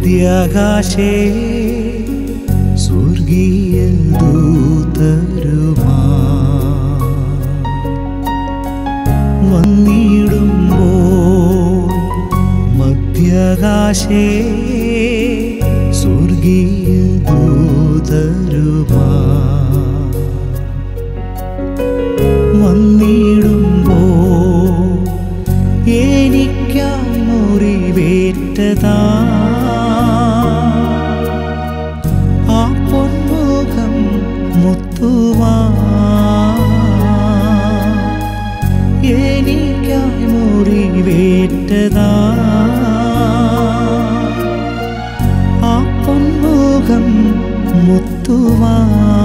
മധ്യാകാശേ സ്വർഗീയ ദൂതരുമാ വന്നിടുമ്പോൾ മധ്യാകാശേ സ്വർഗീയ ദൂതരുമാ വന്നിടുമ്പോൾ എനിക്കായി മുറിവേറ്റതാ ആ പൊന്മുഖം മുത്തുവാ എനിക്കായി മുറിവേറ്റതാ ആ പൊന്മുഖം മുത്തുവാ